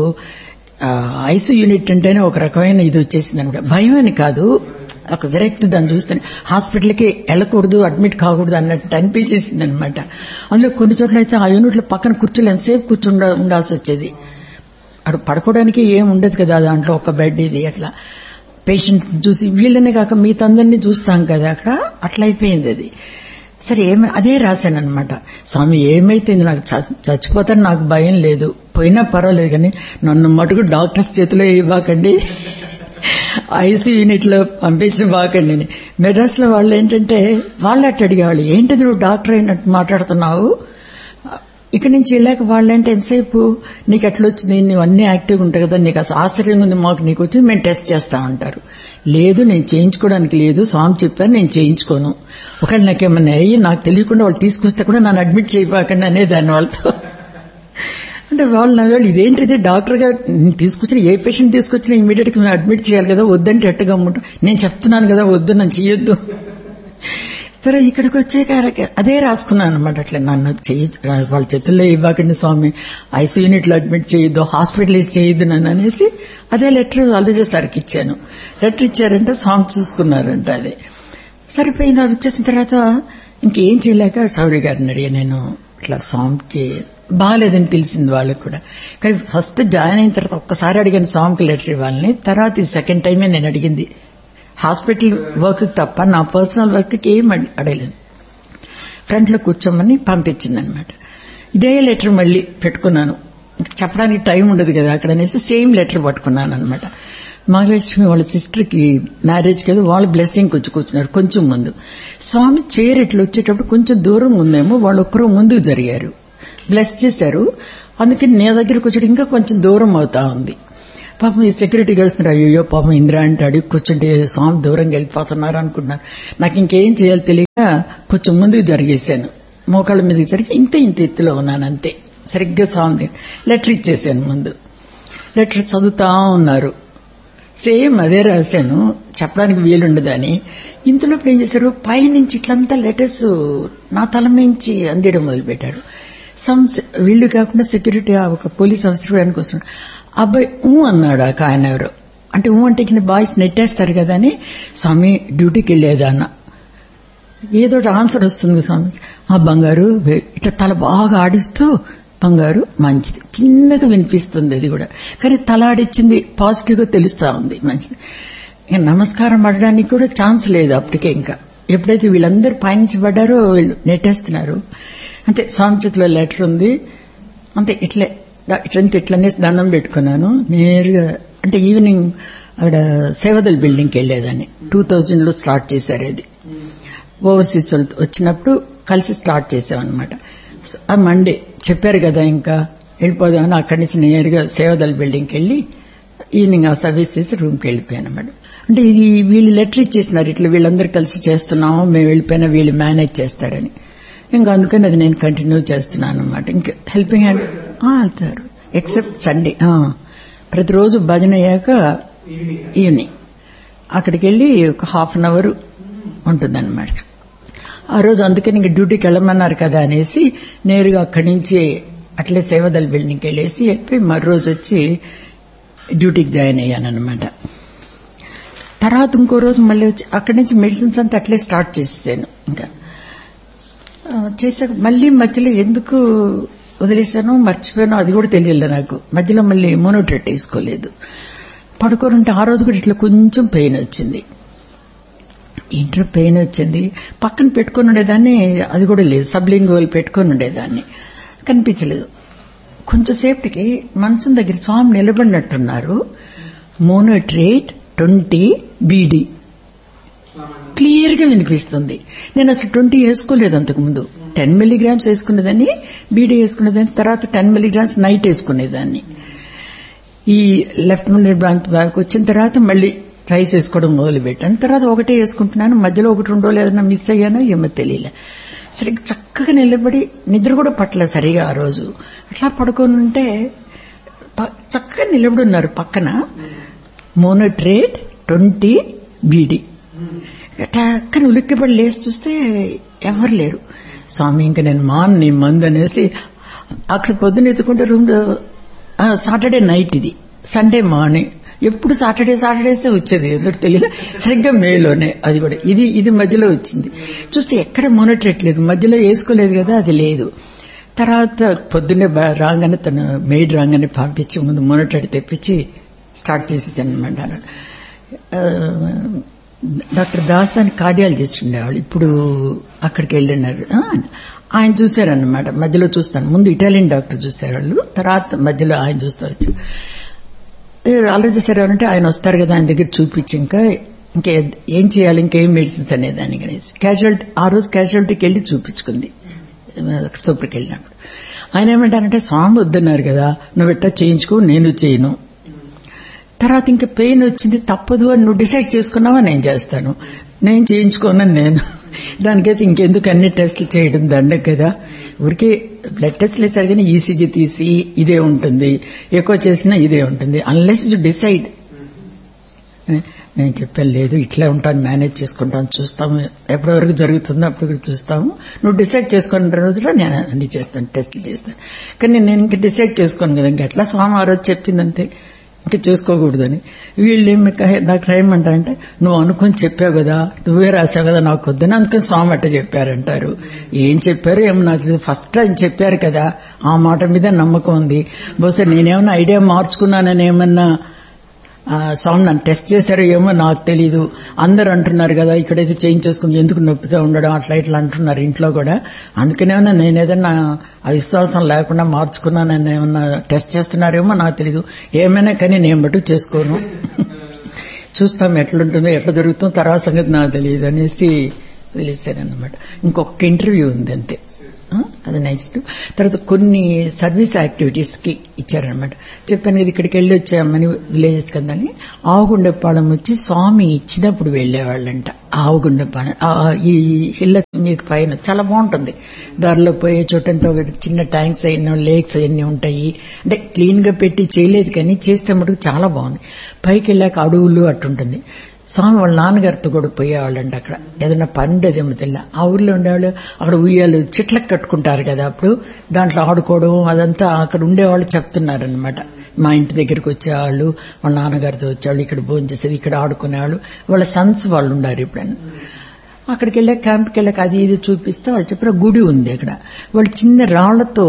ఐసీ యూనిట్ అంటేనే ఒక రకమైన ఇది వచ్చేసింది అనమాట భయం అని కాదు ఒక విరక్తి దాన్ని చూస్తే హాస్పిటల్కి వెళ్ళకూడదు అడ్మిట్ కాకూడదు అన్నట్టు అనిపించేసింది అనమాట అందులో కొన్ని చోట్ల అయితే ఆ యూనిట్లో పక్కన కూర్చోలు ఎంతసేపు కూర్చుండ ఉండాల్సి వచ్చేది అక్కడ పడుకోవడానికి ఏం ఉండదు కదా దాంట్లో ఒక బెడ్ ఇది అట్లా పేషెంట్స్ చూసి వీళ్ళని కాక మిగతా అందరినీ చూస్తాం కదా అక్కడ అట్లా అయిపోయింది అది సరే ఏమి అదే రాశాను అనమాట స్వామి ఏమైతే నాకు చ- చచ్చిపోతాను నాకు భయం లేదు పోయినా పర్వాలేదు కానీ నన్ను మటుకు డాక్టర్స్ చేతిలో ఇవ్వకండి ఐసీ యూనిట్ లో పంపించి బాకండి అని. మెడ్రాస్ లో వాళ్ళు ఏంటంటే వాళ్ళు అట్టు అడిగేవాళ్ళు ఏంటి నువ్వు డాక్టర్ అయినట్టు మాట్లాడుతున్నావు ఇక్కడి నుంచి వెళ్ళాక వాళ్ళంటే ఎంతసేపు నీకు ఎట్లా వచ్చింది నువ్వు అన్ని యాక్టివ్గా ఉంటావు కదా నీకు అసలు ఆశ్చర్యంగా ఉంది మాకు నీకు వచ్చింది మేము టెస్ట్ చేస్తా ఉంటారు లేదు నేను చేయించుకోవడానికి లేదు స్వామి చెప్పారు నేను చేయించుకోను ఒకవేళ నాకేమన్నా అయ్యి నాకు తెలియకుండా వాళ్ళు తీసుకొస్తే కూడా నన్ను అడ్మిట్ చేయబాకండి అనేదాన్ని వాళ్ళతో అంటే వాళ్ళు నవ్వాలి ఇదేంటిది డాక్టర్ గారు నేను తీసుకొచ్చిన ఏ పేషెంట్ తీసుకొచ్చినా ఇమీడియట్ గా మేము అడ్మిట్ చేయాలి కదా వద్దంటే ఎట్టగా ఉంటాం నేను చెప్తున్నాను కదా వద్దు నన్ను చేయొద్దు సరే ఇక్కడికి వచ్చాక అదే రాసుకున్నాను అనమాట అట్లా నన్ను చేయ వాళ్ళ చేతుల్లో ఇవ్వకండి స్వామి ఐసీ యూనిట్ లో అడ్మిట్ చేయొద్దు హాస్పిటలైజ్ చేయొద్దు నన్ను అనేసి అదే లెటర్ ఆలోచన సార్కి ఇచ్చాను లెటర్ ఇచ్చారంటే స్వామి చూసుకున్నారంట అదే సరిపోయింది అది వచ్చేసిన తర్వాత ఇంకేం చేయలేక సౌరి గారిని అడిగా నేను ఇట్లా స్వామికి బాగాలేదని తెలిసింది వాళ్ళకి కూడా కానీ ఫస్ట్ జాయిన్ అయిన తర్వాత ఒక్కసారి అడిగాను స్వామికి లెటర్ ఇవ్వాలని తర్వాత ఈ సెకండ్ టైమే నేను అడిగింది హాస్పిటల్ వర్క్ తప్ప నా పర్సనల్ వర్క్ ఏం అడి- అడగలేదు ఫ్రంట్ లో కూర్చోమని పంపించింది అనమాట ఇదే లెటర్ మళ్ళీ పెట్టుకున్నాను చెప్పడానికి టైం ఉండదు కదా అక్కడ అనేసి సేమ్ లెటర్ పట్టుకున్నాను అనమాట మహాలక్ష్మి వాళ్ళ సిస్టర్ కి మ్యారేజ్ కదా వాళ్ళ బ్లెస్సింగ్ వచ్చి కూర్చున్నారు కొంచెం ముందు స్వామి చైర్ ఇట్లా వచ్చేటప్పుడు కొంచెం దూరం ఉందేమో వాళ్ళు ఒక్కరు ముందుకు జరిగారు బ్లెస్ చేశారు అందుకని నీ దగ్గరికి వచ్చేటప్పుడు ఇంకా కొంచెం దూరం అవుతా ఉంది పాపం ఈ సెక్యూరిటీ గడుస్తున్నారు అయ్యో పాపం ఇందిరా అంటే అడిగి కూర్చుంటే స్వామి దూరంగా వెళ్ళిపోతున్నారు అనుకున్నాను నాకు ఇంకేం చేయాలి తెలియక కొంచెం ముందుకు జరిగేశాను మోకాళ్ళ మీదకి జరిగి ఇంత ఇంత ఎత్తులో ఉన్నాను అంతే సరిగ్గా స్వామి దగ్గర లెటర్ ఇచ్చేసాను ముందు లెటర్ చదువుతా ఉన్నారు సేమ్ అదే రాశాను చెప్పడానికి వీలుండదని ఇంతలోపు ఏం చేశారు పైనుంచి ఇట్లంతా లెటర్స్ నా తల మించి అందేయడం మొదలుపెట్టాడు సమ్ వీళ్ళు కాకుండా సెక్యూరిటీ ఆ ఒక పోలీస్ ఆఫీసర్ వెనక వస్తున్నాడు అబ్బాయి ఊ అన్నాడు ఆ ఆయన ఎవరు అంటే ఊ అంటే కింద బాయ్స్ నెట్టేస్తారు కదా అని స్వామి డ్యూటీకి వెళ్ళేదా అన్న ఏదో ఒకటి ఆన్సర్ వస్తుంది స్వామి ఆ బంగారు వే- ఇట్లా తల బాగా ఆడిస్తూ బంగారు మంచిది చిన్నగా వినిపిస్తుంది అది కూడా కానీ తల ఆడిచ్చింది పాజిటివ్ గా తెలుస్తా ఉంది మంచిది ఇంకా నమస్కారం పడడానికి కూడా ఛాన్స్ లేదు అప్పటికే ఇంకా ఎప్పుడైతే వీళ్ళందరూ పయనించి పడ్డారో వీళ్ళు నెట్టేస్తున్నారు అంతే స్వామి చేతిలో లెటర్ ఉంది అంతే ఇట్లే దా- ఇట్లంతా ఇట్లనే దండం పెట్టుకున్నాను నేరుగా అంటే ఈవినింగ్ అక్కడ సేవదల్ బిల్డింగ్కి వెళ్ళేదాన్ని టూ థౌజండ్ లో స్టార్ట్ చేశారు అది ఓవర్సీస్ వాళ్ళతో వచ్చినప్పుడు కలిసి స్టార్ట్ చేసామన్నమాట ఆ మండే చెప్పారు కదా ఇంకా వెళ్ళిపోదామని అక్కడి నుంచి నేరుగా సేవదల్ బిల్డింగ్కి వెళ్ళి ఈవినింగ్ ఆ సర్వీస్ చేసి రూమ్కి వెళ్ళిపోయాను అన్నమాట అంటే ఇది వీళ్ళు లెటర్ ఇచ్చేసినారు ఇట్లా వీళ్ళందరూ కలిసి చేస్తున్నాము మేము వెళ్ళిపోయినా వీళ్ళు మేనేజ్ చేస్తారని ఇంకా అందుకని అది నేను కంటిన్యూ చేస్తున్నాను అనమాట ఇంకా హెల్పింగ్ హ్యాండ్ వెళ్తారు ఎక్సెప్ట్ సండే ప్రతిరోజు భజన అయ్యాక ఈవినింగ్ అక్కడికి వెళ్ళి ఒక హాఫ్ అన్ అవర్ ఉంటుందన్నమాట ఆ రోజు అందుకని ఇంక డ్యూటీకి వెళ్ళమన్నారు కదా అనేసి నేరుగా అక్కడి నుంచి అట్లే సేవదల్ బిల్డింగ్కి వెళ్ళేసి వెళ్ళిపోయి మరో రోజు వచ్చి డ్యూటీకి జాయిన్ అయ్యాను అనమాట తర్వాత ఇంకో రోజు మళ్ళీ వచ్చి అక్కడి నుంచి మెడిసిన్స్ అంతా అట్లే స్టార్ట్ చేసేసాను ఇంకా ఆ, చేశాక మళ్ళీ మధ్యలో ఎందుకు వదిలేశానో మర్చిపోయానో అది కూడా తెలియలే నాకు మధ్యలో మళ్ళీ మోనోట్రెట్ వేసుకోలేదు పడుకోనుంటే ఆ రోజు కూడా ఇట్లా కొంచెం పెయిన్ వచ్చింది ఇంట్లో పెయిన్ వచ్చింది పక్కన పెట్టుకొని ఉండేదాన్ని అది కూడా లేదు సబ్లింగోల్ పెట్టుకొని ఉండేదాన్ని కనిపించలేదు కొంచెంసేపటికి మంచం దగ్గర స్వామి నిలబడినట్టున్నారు మోనోట్రేట్ ట్వంటీ బీడీ క్లియర్ గా వినిపిస్తుంది నేను అసలు ట్వంటీ వేసుకోలేదు అంతకుముందు టెన్ మిల్లీగ్రామ్స్ వేసుకునేదాన్ని బీడీ వేసుకునేదాన్ని తర్వాత టెన్ మిల్లీగ్రామ్స్ నైట్ వేసుకునేదాన్ని ఈ లెఫ్ట్ మిల్లీ బ్రాంచ్ బ్యాక్ వచ్చిన తర్వాత మళ్ళీ రైస్ వేసుకోవడం మొదలు పెట్టాను తర్వాత ఒకటే వేసుకుంటున్నాను మధ్యలో ఒకటి రెండో ఏదైనా మిస్ అయ్యానో ఏమో తెలియలే సరిగ్గా చక్కగా నిలబడి నిద్ర కూడా పట్టలే సరిగా ఆ రోజు అట్లా పడుకొని ఉంటే ప- చక్కగా నిలబడి ఉన్నారు పక్కన మోనోట్రేట్ ట్వంటీ బీడీ టక్కన ఉలిక్కిపడి లేచి చూస్తే ఎవరు లేరు స్వామి ఇంకా నేను మాన్ నీ మందు అనేసి అక్కడ పొద్దున ఎత్తుకుంటే రూమ్ సాటర్డే నైట్ ఇది సండే మార్నింగ్ ఎప్పుడు సాటర్డే సాటర్డేసే వచ్చేది ఎందుకు తెలియదు సరిగ్గా మేలోనే అది కూడా ఇది ఇది మధ్యలో వచ్చింది చూస్తే ఎక్కడ మోనోట్రేట్ లేదు మధ్యలో వేసుకోలేదు కదా అది లేదు తర్వాత పొద్దున్నే బా- రాగానే తను మెయిడ్ రాగానే పంపించి ముందు మోనోట్రేట్ తెప్పించి స్టార్ట్ చేసేసాను అనమాట ఆ, డాక్టర్ దాస్ అని కార్డియాలజిస్ట్ ఉండేవాళ్ళు ఇప్పుడు అక్కడికి వెళ్ళినారు ఆ, ఆయన చూశారన్నమాట మధ్యలో చూస్తాను ముందు ఇటాలియన్ డాక్టర్ చూసేవాళ్ళు తర్వాత మధ్యలో ఆయన చూస్తూ వచ్చారు ఆలోచిస్తారు అంటే ఆయన వస్తారు కదా ఆయన దగ్గర చూపించి ఇంకా ఇంకా ఏం చేయాలి ఇంకేం మెడిసిన్స్ అనేదాన్ని అనేసి క్యాజువాలిటీ ఆ రోజు క్యాజువాలిటీకి వెళ్ళి చూపించుకుంది సూపర్కి వెళ్ళినప్పుడు ఆయన ఏమంటారంటే స్వామి వద్దన్నారు కదా నువ్వు ఎట్టా చేయించుకో నేను చేయను తర్వాత ఇంకా పెయిన్ వచ్చింది తప్పదు అని నువ్వు డిసైడ్ చేసుకున్నావా నేను చేస్తాను నేను చేయించుకోనని నేను దానికైతే ఇంకెందుకు అన్ని టెస్టులు చేయడం దండ కదా ఊరికే బ్లడ్ టెస్ట్లు వేసారు కానీ ఈసీజీ తీసి ఇదే ఉంటుంది ఎక్కువ చేసినా ఇదే ఉంటుంది అన్లెస్ యు డిసైడ్ నేను చెప్పాను లేదు ఇట్లా ఉంటాను మేనేజ్ చేసుకుంటాను చూస్తాము ఎప్పటి వరకు జరుగుతుందో అప్పటి వరకు చూస్తాము నువ్వు డిసైడ్ చేసుకున్న రోజులో నేను అన్ని చేస్తాను టెస్ట్లు చేస్తాను కానీ నేను ఇంకా డిసైడ్ చేసుకోను కదా ఇంకా ఎట్లా స్వామి ఆ రోజు చెప్పిందంతే ఇంకా చేసుకోకూడదని వీళ్ళు ఏమి డాక్టర్ ఏమంటారంటే నువ్వు అనుకొని చెప్పావు కదా నువ్వే రాసావు కదా నాకు వద్దని అందుకని స్వామి అట్ట చెప్పారంటారు ఏం చెప్పారు ఏమో నాకు తెలియదు ఫస్ట్ టైం చెప్పారు కదా ఆ మాట మీద నమ్మకం ఉంది బహుశా నేనేమన్నా ఐడియా మార్చుకున్నానని ఏమన్నా ఆ, స్వామి నన్ను టెస్ట్ చేశారో ఏమో నాకు తెలీదు అందరు అంటున్నారు కదా ఇక్కడైతే చేంజ్ చేసుకుని ఎందుకు నొప్పితో ఉండడం అట్లా ఇట్లా అంటున్నారు ఇంట్లో కూడా అందుకనేమన్నా నేను ఏదన్నా ఆ విశ్వాసం లేకుండా మార్చుకున్నానని ఏమన్నా టెస్ట్ చేస్తున్నారేమో నాకు తెలీదు ఏమైనా కానీ నేను మటు చేసుకోను చూస్తాం ఎట్లుంటుందో ఎట్లా జరుగుతుందో తర్వాత సంగతి నాకు తెలియదు అనేసి వదిలేశానమాట ఇంకొక ఇంటర్వ్యూ ఉంది అంతే ఆ, అది నెక్స్ట్ తర్వాత కొన్ని సర్వీస్ యాక్టివిటీస్ కి ఇచ్చారనమాట చెప్పాను కదా ఇక్కడికి వెళ్ళి వచ్చామని విలేజెస్ కదని ఆవుగుండపాలెం వచ్చి స్వామి ఇచ్చినప్పుడు వెళ్ళేవాళ్ళంట ఆవుగుండపాలెం ఆ, ఈ హిల్ల మీకు పైన చాలా బాగుంటుంది దారిలో పోయే చోటంతా ఒక చిన్న ట్యాంక్స్ అయిన లేక్స్ అవన్నీ ఉంటాయి అంటే క్లీన్ గా పెట్టి చేయలేదు కానీ చేస్తే మటుకు చాలా బాగుంది పైకి వెళ్ళాక అడవులు అట్టుంటుంది స్వామి వాళ్ళ నాన్నగారితో కూడా పోయేవాళ్ళండి అక్కడ ఏదైనా పండేదేమో తెల్ల ఆ ఊర్లో ఉండేవాళ్ళు అక్కడ ఉయ్యాలు చెట్లకు కట్టుకుంటారు కదా అప్పుడు దాంట్లో ఆడుకోవడం అదంతా అక్కడ ఉండేవాళ్ళు చెప్తున్నారనమాట మా ఇంటి దగ్గరికి వచ్చేవాళ్ళు వాళ్ళ నాన్నగారితో వచ్చేవాళ్ళు ఇక్కడ భోజనం చేసేది ఇక్కడ ఆడుకునేవాళ్ళు వాళ్ళ సన్స్ వాళ్ళు ఉండారు ఎప్పుడైనా అక్కడికి వెళ్ళే క్యాంప్కి వెళ్ళాక అది ఇది చూపిస్తే వాళ్ళు చెప్పారు గుడి ఉంది అక్కడ వాళ్ళు చిన్న రాళ్లతో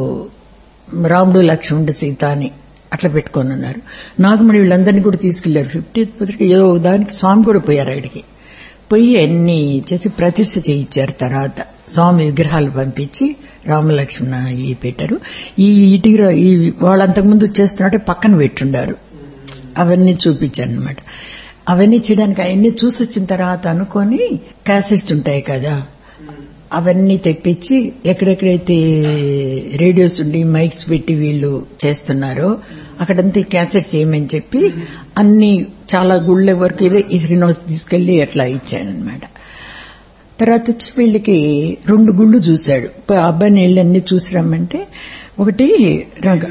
రాముడు లక్ష్మణుడు సీత అని అట్లా పెట్టుకొని ఉన్నారు నాగమణి వీళ్ళందరినీ కూడా తీసుకెళ్లారు ఫిఫ్టీ పత్రిక ఏదో ఒక దానికి స్వామి కూడా పోయారు అక్కడికి పోయి అన్ని చేసి ప్రతిష్ఠ చేయించారు తర్వాత స్వామి విగ్రహాలు పంపించి రామలక్ష్మణ ఇవి పెట్టారు ఈ ఇటీర ఈ వాళ్ళంతకుముందు చేస్తున్నట్టే పక్కన పెట్టుండారు అవన్నీ చూపించారు అనమాట అవన్నీ చేయడానికి అవన్నీ చూసి వచ్చిన తర్వాత అనుకొని క్యాసెట్స్ ఉంటాయి కదా అవన్నీ తెప్పించి ఎక్కడెక్కడైతే రేడియోస్ ఉండి మైక్స్ పెట్టి వీళ్ళు చేస్తున్నారో అక్కడంతా క్యాసెట్స్ ఏమని చెప్పి అన్ని చాలా గుళ్ళ వరకు ఇదే ఈ శ్రీనివాస్ తీసుకెళ్లి అట్లా ఇచ్చానమాట తర్వాత వచ్చి వీళ్ళకి రెండు గుళ్ళు చూశాడు ప- అబ్బాయిని వెళ్ళి అన్ని చూసి రమ్మంటే ఒకటి రంగ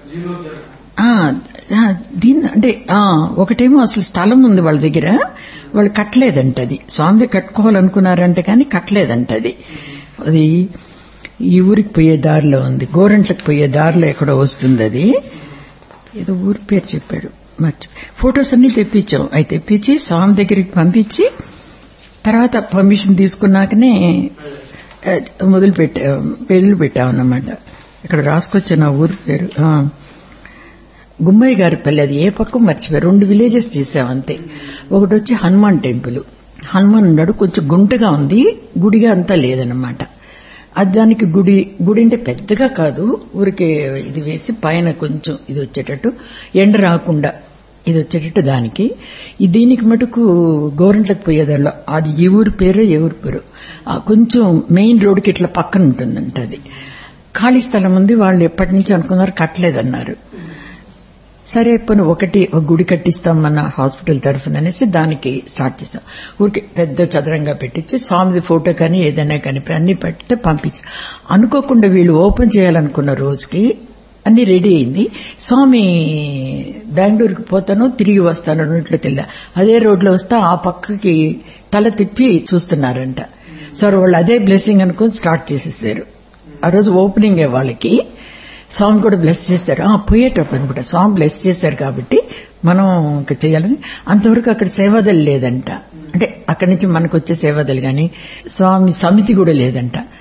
ఆ, ఆ, దీన్ని అంటే ఆ, ఒకటేమో అసలు స్థలం ఉంది వాళ్ళ దగ్గర వాళ్ళు కట్టలేదంట అది స్వామి కట్టుకోవాలనుకున్నారంట కానీ కట్టలేదంట అది అది ఈ ఊరికి పోయే దారిలో ఉంది గోరంట్లకు పోయే దారిలో ఎక్కడో వస్తుంది అది ఏదో ఊరి పేరు చెప్పాడు మర్చి ఫొటోస్ అన్ని తెప్పించాం అవి తెప్పించి స్వామి దగ్గరికి పంపించి తర్వాత పర్మిషన్ తీసుకున్నాకనే ఆ, మొదలు పెట్టా పెళ్లి పెట్టామన్నమాట ఇక్కడ రాసుకొచ్చాను ఆ ఊరి పేరు ఆ. గుమ్మయ్య గారి పల్లె అది ఏ పక్క మర్చిపోయి రెండు విలేజెస్ చేసాం అంతే ఒకటి వచ్చి హనుమాన్ టెంపుల్ హనుమాన్ ఉన్నాడు కొంచెం గుంటగా ఉంది గుడిగా అంతా లేదన్నమాట అది దానికి గుడి గుడి అంటే పెద్దగా కాదు ఊరికే ఇది వేసి పైన కొంచెం ఇది వచ్చేటట్టు ఎండ రాకుండా ఇది వచ్చేటట్టు దానికి ఈ దీనికి మటుకు గోరంట్లకు పోయేదాల్లో అది ఏ ఊరి పేరు ఏ ఊరి పేరు ఆ కొంచెం మెయిన్ రోడ్కి ఇట్లా పక్కన ఉంటుందంట అది ఖాళీ స్థలం ఉంది వాళ్ళు ఎప్పటి నుంచి అనుకున్నారు కట్టలేదన్నారు సరే పని ఒకటి ఒక గుడి కట్టిస్తాం మన హాస్పిటల్ తరఫున అనేసి దానికి స్టార్ట్ చేసాం ఊరికి పెద్ద చదరంగా పెట్టించి స్వామిది ఫోటో కానీ ఏదైనా కానీ అన్ని పెడితే పంపించి అనుకోకుండా వీళ్ళు ఓపెన్ చేయాలనుకున్న రోజుకి అన్ని రెడీ అయింది స్వామి బెంగళూరుకి పోతాను తిరిగి వస్తాను అన్నట్లు తెల్ల అదే రోడ్లో వస్తా ఆ పక్కకి తల తిప్పి చూస్తున్నారంట సరే వాళ్ళు అదే బ్లెస్సింగ్ అనుకుని స్టార్ట్ చేసేసారు ఆ రోజు ఓపెనింగ్ వాళ్ళకి స్వామి కూడా బ్లెస్ చేశారు ఆ పోయేటప్పుడు అనుకుంటా స్వామి బ్లెస్ చేశారు కాబట్టి మనం ఇంకా చేయాలని అంతవరకు అక్కడ సేవాదలు లేదంట అంటే అక్కడి నుంచి మనకు వచ్చే సేవాదలు గాని స్వామి సమితి కూడా లేదంట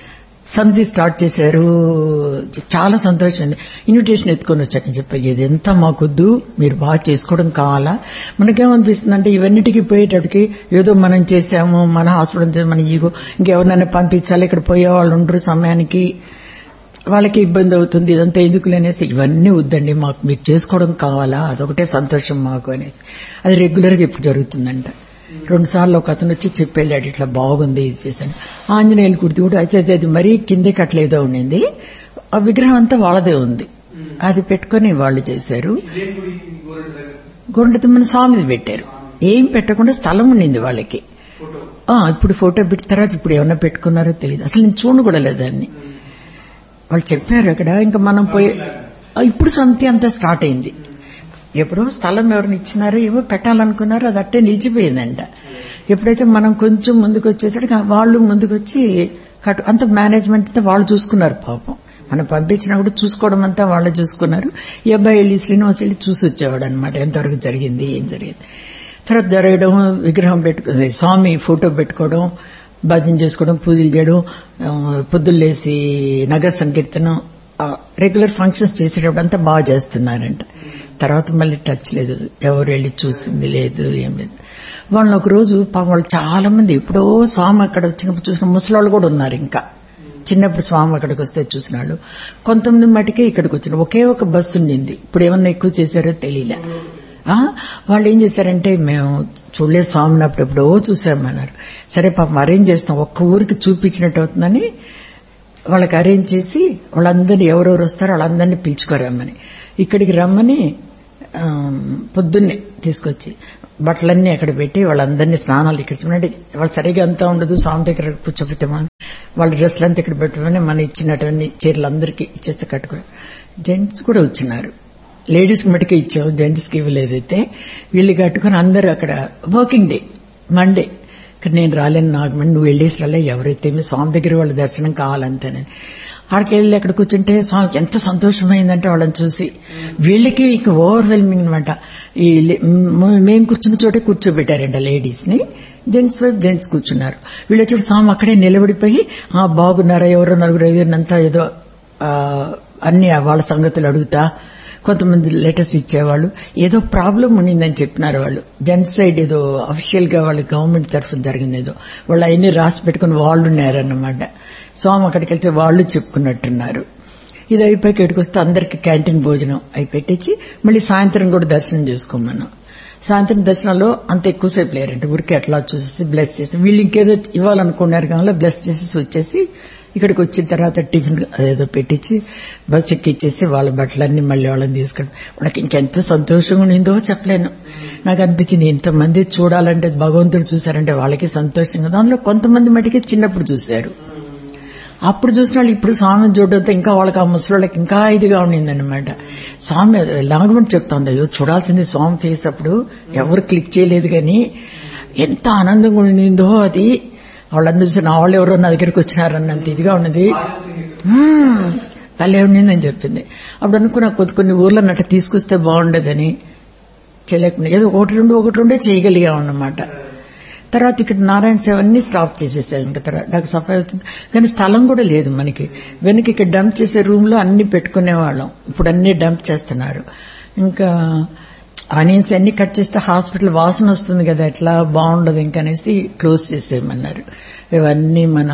సమితి స్టార్ట్ చేశారు చాలా సంతోషం ఉంది ఇన్విటేషన్ ఎత్తుకొని వచ్చాక చెప్పా ఇది ఎంత మాకొద్దు మీరు బాగా చేసుకోవడం కావాలా మనకేమనిపిస్తుంది అంటే ఇవన్నిటికీ పోయేటప్పటికి ఏదో మనం చేశాము మన హాస్పిటల్ మన ఈగో ఇంకెవరినైనా పంపించాలి ఇక్కడ పోయే వాళ్ళు ఉండరు సమయానికి వాళ్ళకి ఇబ్బంది అవుతుంది ఇదంతా ఎందుకు అనేసి ఇవన్నీ వద్దండి మాకు మీరు చేసుకోవడం కావాలా అదొకటే సంతోషం మాకు అనేసి అది రెగ్యులర్గా ఇప్పుడు జరుగుతుందంట రెండు సార్లు ఒక అతను వచ్చి చెప్పెళ్ళాడు ఇట్లా బాగుంది ఇది చేశాను ఆంజనేయులు కుర్తి కూడా అయితే అది- అది మరీ కిందకి అట్లేదో ఉండింది ఆ విగ్రహం అంతా వాళ్ళదే ఉంది అది పెట్టుకొని వాళ్ళు చేశారు గొండతిమ్మన స్వామిది పెట్టారు ఏం పెట్టకుండా స్థలం ఉండింది వాళ్ళకి ఆ, ఇప్పుడు ఫోటో పెట్టిన తర్వాత ఇప్పుడు ఏమన్నా పెట్టుకున్నారో తెలియదు అసలు నేను చూడ కూడా లేదు దాన్ని వాళ్ళు చెప్పారు అక్కడ ఇంకా మనం పోయి ఆ, ఇప్పుడు సమితి అంతా స్టార్ట్ అయింది ఎప్పుడో స్థలం ఎవరిని ఇచ్చినారో ఏవో పెట్టాలనుకున్నారో అది అట్టే నిలిచిపోయిందంట ఎప్పుడైతే మనం కొంచెం ముందుకు వచ్చేసరికి వాళ్ళు ముందుకు వచ్చి కట్ అంత మేనేజ్మెంట్ అంతా వాళ్ళు చూసుకున్నారు పాపం మనం పంపించినా కూడా చూసుకోవడం అంతా వాళ్ళు చూసుకున్నారు ఈ అబ్బాయి వెళ్ళి శ్రీనివాస్ వెళ్ళి చూసి వచ్చేవాడు అనమాట ఎంతవరకు జరిగింది ఏం జరిగింది తర్వాత జరగడం విగ్రహం పెట్టుకుని స్వామి ఫోటో పెట్టుకోవడం భజన చేసుకోవడం పూజలు చేయడం ఆ, పొద్దుల్లేసి నగర సంకీర్తనం ఆ, రెగ్యులర్ ఫంక్షన్స్ చేసేటప్పుడు అంతా బాగా చేస్తున్నారంట తర్వాత మళ్ళీ టచ్ లేదు ఎవరు వెళ్ళి చూసింది లేదు ఏం లేదు వాళ్ళని ఒక రోజు పాపం వాళ్ళు చాలా మంది ఎప్పుడో స్వామి అక్కడ వచ్చినప్పుడు చూసిన ముసలాళ్ళు కూడా ఉన్నారు ఇంకా చిన్నప్పుడు స్వామి అక్కడికి వస్తే చూసిన వాళ్ళు కొంతమంది మటుకే ఇక్కడికి వచ్చిన ఒకే ఒక బస్సు ఉండింది ఇప్పుడు ఏమన్నా ఎక్కువ చేశారో తెలియలే ఆ, వాళ్ళు ఏం చేశారంటే మేము చూడలేదు స్వామిని అప్పుడు ఎప్పుడో చూసామన్నారు సరే పాపం అరేంజ్ చేస్తాం ఒక్క ఊరికి చూపించినట్టు అవుతుందని వాళ్ళకి అరేంజ్ చేసి వాళ్ళందరినీ ఎవరెవరు వస్తారో వాళ్ళందరినీ పిలుచుకోరమ్మని ఇక్కడికి రమ్మని ఆ, పొద్దున్నే తీసుకొచ్చి బట్టలన్నీ అక్కడ పెట్టి వాళ్ళందరినీ స్నానాలు ఇక్కడ చూడండి వాళ్ళు సరిగా అంతా ఉండదు స్వామి దగ్గర కూర్చోబెడితే మనం వాళ్ళ డ్రెస్సులు అంతా ఇక్కడ పెట్టుకుని మన ఇచ్చినటువంటి చీరలు అందరికీ ఇచ్చేస్తే కట్టుకుని జెంట్స్ కూడా వచ్చినారు లేడీస్ మటుకే ఇచ్చావు జెంట్స్ కి ఇవ్వలేదైతే వీళ్ళు కట్టుకుని అందరూ అక్కడ వర్కింగ్ డే మండే ఇక్కడ నేను రాలేను నాగమణి నువ్వు వెళ్ళేసి రాలే ఎవరైతే మీ స్వామి దగ్గర వాళ్ళ దర్శనం కావాలంతేనే ఆడికి వెళ్ళి అక్కడ కూర్చుంటే స్వామికి ఎంత సంతోషమైందంటే వాళ్ళని చూసి వీళ్ళకి ఇక ఓవర్వెల్మింగ్ అనమాట ఈ లే- మ్- మేము కూర్చున్న చోటే కూర్చోబెట్టారంట లేడీస్ ని జెంట్స్ వైపు జెంట్స్ కూర్చున్నారు వీళ్ళు వచ్చి స్వామి అక్కడే నిలబడిపోయి ఆ బాగున్నారా ఎవరో నలుగురు ఐదుగురినంతా ఏదో ఆ, అన్ని వాళ్ళ సంగతులు అడుగుతా కొంతమంది లెటర్స్ ఇచ్చేవాళ్ళు ఏదో ప్రాబ్లం ఉండిందని చెప్పినారు వాళ్ళు జెంట్స్ సైడ్ ఏదో అఫీషియల్ గా వాళ్ళ గవర్నమెంట్ తరఫున జరిగింది ఏదో వాళ్ళు అవన్నీ రాసి పెట్టుకుని వాళ్ళు ఉన్నారన్నమాట స్వామి అక్కడికి వెళ్తే వాళ్ళు చెప్పుకున్నట్టున్నారు ఇది అయిపోయి ఇక్కడికి వస్తే అందరికి క్యాంటీన్ భోజనం అయి పెట్టించి మళ్ళీ సాయంత్రం కూడా దర్శనం చేసుకోమన్నాం సాయంత్రం దర్శనంలో అంత ఎక్కువసేపు లేరంటే ఊరికి అట్లా చూసేసి బ్లెస్ చేసి వీళ్ళు ఇంకేదో ఇవ్వాలనుకున్నారు కానీ బ్లెస్ చేసేసి వచ్చేసి ఇక్కడికి వచ్చిన తర్వాత టిఫిన్ అదేదో పెట్టించి బస్ ఎక్కిచ్చేసి వాళ్ళ బట్టలన్నీ మళ్ళీ వాళ్ళని తీసుకెళ్ళి వాళ్ళకి ఇంకెంత సంతోషంగా ఉండిందో చెప్పలేను నాకు అనిపించింది ఇంతమంది చూడాలంటే భగవంతుడు చూశారంటే వాళ్ళకి సంతోషంగా ఉంది. అందులో కొంతమంది మటుకే చిన్నప్పుడు చూశారు అప్పుడు చూసిన వాళ్ళు ఇప్పుడు స్వామిని చూడడంతో ఇంకా వాళ్ళకి ఆ ముసలిళ్ళకి ఇంకా ఇదిగా ఉండిందన్నమాట స్వామి లాగమంటే చెప్తాంది అయ్యో చూడాల్సింది స్వామి ఫేస్ అప్పుడు ఎవరు క్లిక్ చేయలేదు కానీ ఎంత ఆనందంగా ఉండిందో అది వాళ్ళందరూ చూసి నా వాళ్ళు ఎవరో నా దగ్గరికి వచ్చినారన్నంత ఇదిగా ఉన్నది "మ్మ్, భలే ఉండిందని చెప్పింది అప్పుడు అనుకున్నా కొద్ది కొన్ని ఊర్లో నట్ట తీసుకొస్తే బాగుండేదని చేయలేకుండా ఏదో ఒకటి రెండు ఒకటి రెండే చేయగలిగాం అన్నమాట తర్వాత ఇక్కడ నారాయణ సేవ అన్ని స్టాప్ చేసేసాం ఇంకా తర్వాత డాక్టర్ సఫాయి వచ్చింది కానీ స్థలం కూడా లేదు మనకి వెనక ఇక్కడ డంప్ చేసే రూమ్ లో అన్ని పెట్టుకునేవాళ్ళం ఇప్పుడు అన్ని డంప్ చేస్తున్నారు ఇంకా ఆనియన్స్ అన్ని కట్ చేస్తే హాస్పిటల్ వాసన వస్తుంది కదా ఎట్లా బాగుండదు ఇంకా అనేసి క్లోజ్ చేసేయమన్నారు ఇవన్నీ మన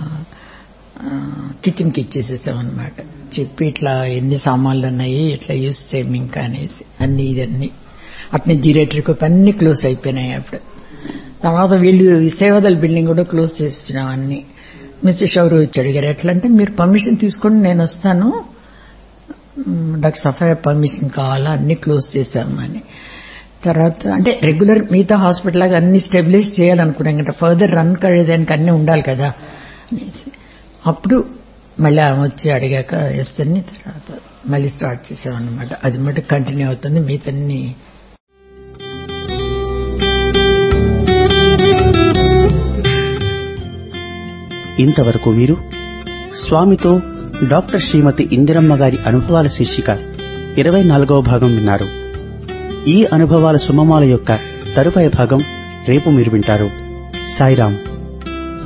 కిచెన్ కి ఇచ్చేసేసామన్నమాట చెప్పి ఇట్లా ఎన్ని సామాన్లు ఉన్నాయి ఇట్లా యూస్ చేయం ఇంకా అనేసి అన్ని ఇదన్నీ అట్నే జీరేటరీ అన్ని క్లోజ్ అయిపోయినాయి అప్పుడు తర్వాత వీళ్ళు ఈ సేవదల్ బిల్డింగ్ కూడా క్లోజ్ చేసినాం అన్ని మిస్టర్ షౌరు వచ్చి అడిగారు ఎట్లా అంటే మీరు పర్మిషన్ తీసుకొని నేను వస్తాను మ్, డాక్టర్ సఫాయ పర్మిషన్ కావాలా అన్ని క్లోజ్ చేశాము అని తర్వాత అంటే రెగ్యులర్ మిగతా హాస్పిటల్ లాగా అన్ని స్టెబిలైజ్ చేయాలనుకున్నాం కదా ఫర్దర్ రన్ కడేదానికి అన్ని ఉండాలి కదా అనేసి అప్పుడు మళ్ళీ ఆమె వచ్చి అడిగాక వేస్తాన్ని తర్వాత మళ్ళీ స్టార్ట్ చేసామన్నమాట అది మటు కంటిన్యూ అవుతుంది మిగతాన్ని ఇంతవరకు మీరు స్వామితో డాక్టర్ శ్రీమతి ఇందిరమ్మ గారి అనుభవాల శీర్షిక ఇరవై నాలుగవ భాగం విన్నారు ఈ అనుభవాల సుమమాల యొక్క తరువాయి భాగం రేపు మీరు వింటారు సాయిరాం